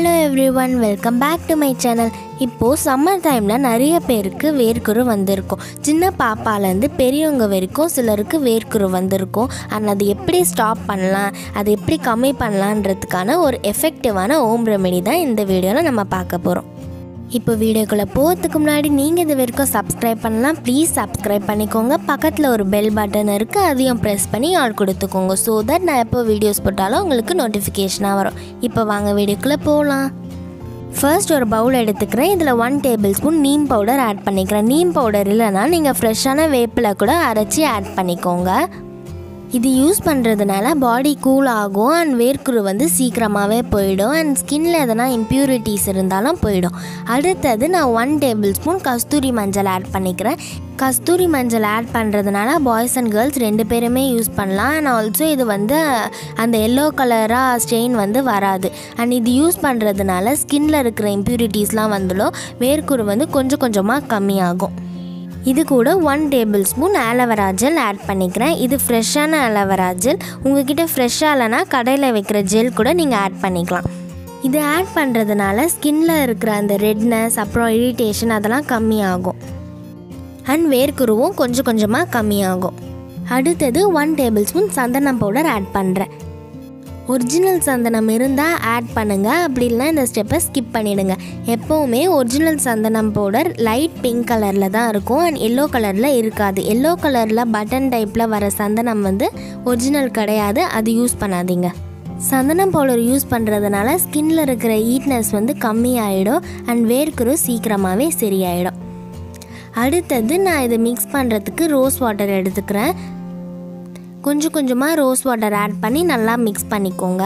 hello every one welcome back to my channel இப்போது summer டைமில் நிறைய பேருக்கு வேர்க்குரு வந்திருக்கும் சின்ன பாப்பாலேருந்து பெரியவங்க வரைக்கும் சிலருக்கு வேர்க்குரு வந்திருக்கும் அண்ட் அது எப்படி ஸ்டாப் பண்ணலாம் அதை எப்படி கம்மி பண்ணலான்றதுக்கான ஒரு எஃபெக்டிவான ஹோம் ரெமெடி தான் இந்த வீடியோவில் நம்ம பார்க்க போகிறோம் இப்போ வீடியோக்குள்ளே போகிறதுக்கு முன்னாடி நீங்கள் இது வரைக்கும் சப்ஸ்கிரைப் பண்ணலாம் ப்ளீஸ் சப்ஸ்கிரைப் பண்ணிக்கோங்க பக்கத்தில் ஒரு பெல் பட்டன் இருக்குது அதையும் ப்ரெஸ் பண்ணி ஆள் கொடுத்துக்கோங்க ஸோ தட் நான் எப்போ வீடியோஸ் போட்டாலும் உங்களுக்கு நோட்டிஃபிகேஷனாக வரும் இப்போ வாங்க வீடியோக்குள்ளே போகலாம் ஃபர்ஸ்ட் ஒரு பவுல் எடுத்துக்கிறேன் இதில் one tablespoon neem powder add பண்ணிக்கிறேன் நீம் பவுடர் இல்லைனா நீங்கள் ஃப்ரெஷ்ஷான வேப்பில் கூட அரைச்சி ஆட் பண்ணிக்கோங்க இது யூஸ் பண்ணுறதுனால பாடி கூல் ஆகும் அண்ட் வேர்க்குரு வந்து சீக்கிரமாகவே போயிடும் அண்ட் ஸ்கின்ல எதனா இம்ப்யூரிட்டிஸ் இருந்தாலும் போயிடும் அடுத்தது நான் ஒன் டேபிள் ஸ்பூன் கஸ்தூரி மஞ்சள் ஆட் பண்ணிக்கிறேன் கஸ்தூரி மஞ்சள் ஆட் பண்ணுறதுனால பாய்ஸ் அண்ட் கேர்ள்ஸ் ரெண்டு பேருமே யூஸ் பண்ணலாம் அண்ட் ஆல்சோ இது வந்து அந்த எல்லோ கலராக ஸ்டெயின் வந்து வராது அண்ட் இது யூஸ் பண்ணுறதுனால ஸ்கின்ல இருக்கிற இம்ப்யூரிட்டிஸ்லாம் வந்துடும் வேர்க்குரு வந்து கொஞ்சம் கொஞ்சமாக கம்மியாகும் இது கூட one tablespoon aloe vera gel add பண்ணிக்கிறேன் இது ஃப்ரெஷ்ஷான ஆலோவேரா ஜெல் உங்ககிட்ட ஃப்ரெஷ்ஷாக இல்லைனா கடையில் வைக்கிற ஜெல் கூட நீங்கள் ஆட் பண்ணிக்கலாம் இது ஆட் பண்ணுறதுனால ஸ்கின்ல இருக்கிற அந்த ரெட்னஸ் அப்புறம் இரிட்டேஷன் அதெல்லாம் கம்மியாகும் அண்ட் வேர்க்குருவும் கொஞ்சம் கொஞ்சமாக கம்மியாகும் அடுத்தது ஒன் டேபிள் ஸ்பூன் சந்தனம் பவுடர் ஆட் பண்ணுறேன் ஒரிஜினல் சந்தனம் இருந்தால் ஆட் பண்ணுங்கள் அப்படி இல்லைனா இந்த ஸ்டெப்பை ஸ்கிப் பண்ணிவிடுங்க எப்போவுமே ஒரிஜினல் சந்தனம் பவுடர் லைட் பிங்க் கலரில் தான் இருக்கும் அண்ட் எல்லோ கலரில் இருக்காது எல்லோ கலரில் பட்டன் டைப்பில் வர சந்தனம் வந்து ஒரிஜினல் கிடையாது அது யூஸ் பண்ணாதீங்க சந்தனம் பவுடர் யூஸ் பண்ணுறதுனால ஸ்கின்ல இருக்கிற ஈட்னஸ் வந்து கம்மியாயிடும் அண்ட் வேர்க்குரு சீக்கிரமாகவே சரியாயிடும் அடுத்தது நான் இதை மிக்ஸ் பண்ணுறதுக்கு ரோஸ் வாட்டர் எடுத்துக்கிறேன் கொஞ்சம் கொஞ்சமாக ரோஸ் வாட்டர் ஆட் பண்ணி நல்லா மிக்ஸ் பண்ணிக்கோங்க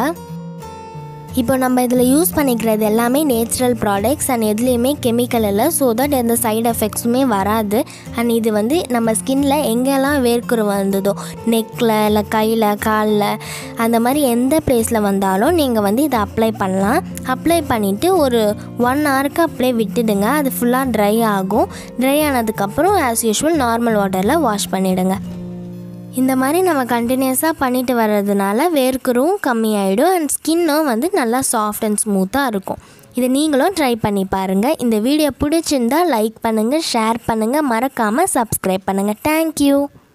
இப்போ நம்ம இதில் யூஸ் பண்ணிக்கிறது எல்லாமே நேச்சுரல் ப்ராடக்ட்ஸ் அண்ட் எதுலேயுமே கெமிக்கல் இல்லை ஸோ தட் எந்த சைடு எஃபெக்ட்ஸுமே வராது அண்ட் இது வந்து நம்ம ஸ்கின்ல எங்கெல்லாம் வேர்க்குரு வந்ததோ நெக்கில் இல்லை கையில் காலில் அந்த மாதிரி எந்த ப்ளேஸில் வந்தாலும் நீங்கள் வந்து இதை அப்ளை பண்ணலாம் அப்ளை பண்ணிவிட்டு ஒரு ஒன் ஹவருக்கு அப்படியே விட்டுடுங்க அது ஃபுல்லாக ட்ரை ஆகும் ட்ரை ஆனதுக்கப்புறம் ஆஸ் யூஷுவல் நார்மல் வாட்டரில் வாஷ் பண்ணிவிடுங்க இந்த மாதிரி நம்ம கண்டினியூஸாக பண்ணிட்டு வர்றதுனால வேர்க்குரும் கம்மியாயிடும் அண்ட் ஸ்கின்னும் வந்து நல்லா சாஃப்ட் அண்ட் ஸ்மூத்தாக இருக்கும் இதை நீங்களும் ட்ரை பண்ணி பாருங்கள் இந்த வீடியோ பிடிச்சிருந்தா லைக் பண்ணுங்கள் ஷேர் பண்ணுங்கள் மறக்காமல் சப்ஸ்கிரைப் பண்ணுங்கள் தேங்க்யூ